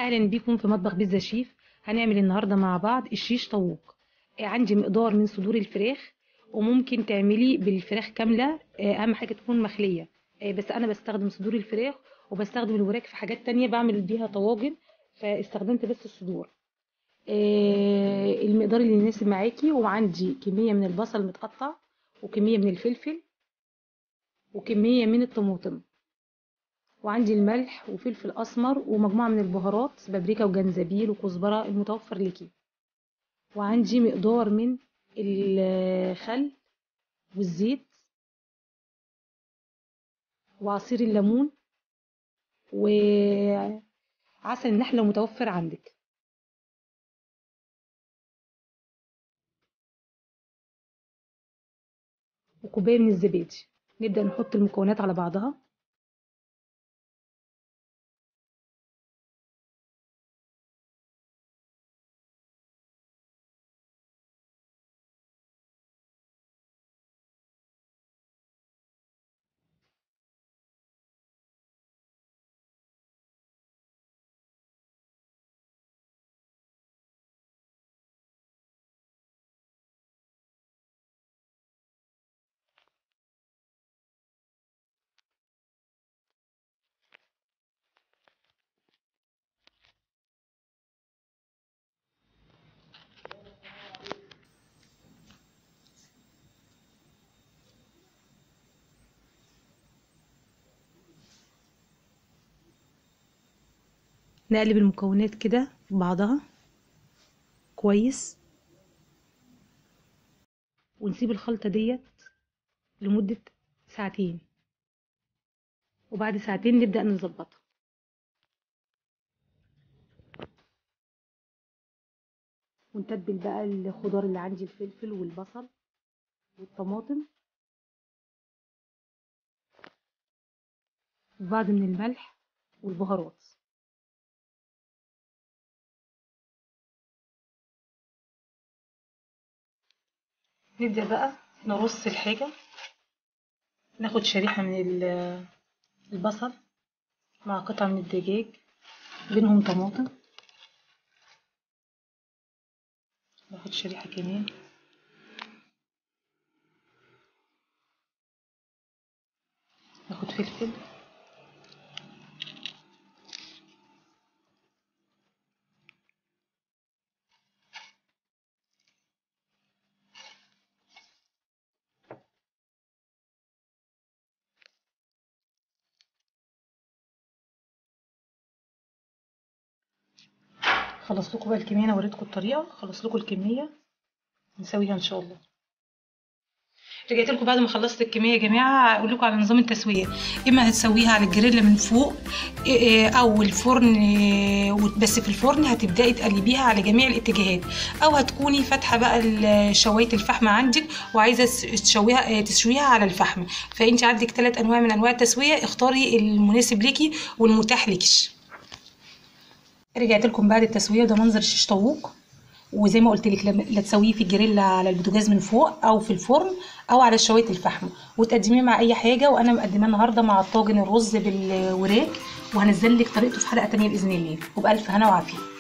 اهلا بيكم في مطبخ بيتزا شيف هنعمل النهارده مع بعض الشيش طاووق آه، عندي مقدار من صدور الفراخ وممكن تعملي بالفراخ كامله آه، اهم حاجه تكون مخليه آه، بس انا بستخدم صدور الفراخ وبستخدم الوراك في حاجات تانية بعمل بيها طواجن فاستخدمت بس الصدور آه، المقدار اللي يناسب معاكي وعندي كميه من البصل متقطع وكميه من الفلفل وكميه من الطماطم وعندي الملح وفلفل اسمر ومجموعه من البهارات بابريكا وجنزبيل وكزبره المتوفر ليكي وعندي مقدار من الخل والزيت وعصير الليمون وعسل النحله متوفر عندك وكوبايه من الزبادي نبدا نحط المكونات على بعضها نقلب المكونات كده في بعضها كويس ونسيب الخلطة ديت لمدة ساعتين وبعد ساعتين نبدأ نظبطها ونتبل بقى الخضار اللي عندي الفلفل والبصل والطماطم وبعض من الملح والبهارات نبدأ بقى نرص الحاجة ناخد شريحة من ال- البصل مع قطعة من الدجاج بينهم طماطم ناخد شريحة كمان ناخد فلفل خلص لكم بقى الكمية انا وريتكم الطريقة خلص لكم الكمية نسويها ان شاء الله رجعت لكم بعد ما خلصت الكميه يا جماعه اقول لكم على نظام التسويه اما هتسويها على الجريل من فوق إيه، او الفرن إيه، بس في الفرن هتبداي تقلبيها على جميع الاتجاهات او هتكوني فاتحه بقى ال- شوايه الفحم عندك وعايزه تس- تشويها إيه، تشويها على الفحم فانت عندك ثلاث انواع من انواع التسويه اختاري المناسب ليكي والمتاح ليكي رجعت لكم بعد التسويه ده منظر الشيش طاووق وزي ما قلت لك لا تسويه في الجريل على البوتاجاز من فوق او في الفرن او على شوايه الفحم وتقدميه مع اي حاجه وانا مقدماه النهارده مع طاجن الرز بالوراك وهنزل لك طريقته في حلقه تانية باذن الله وبالف هنا وعافيه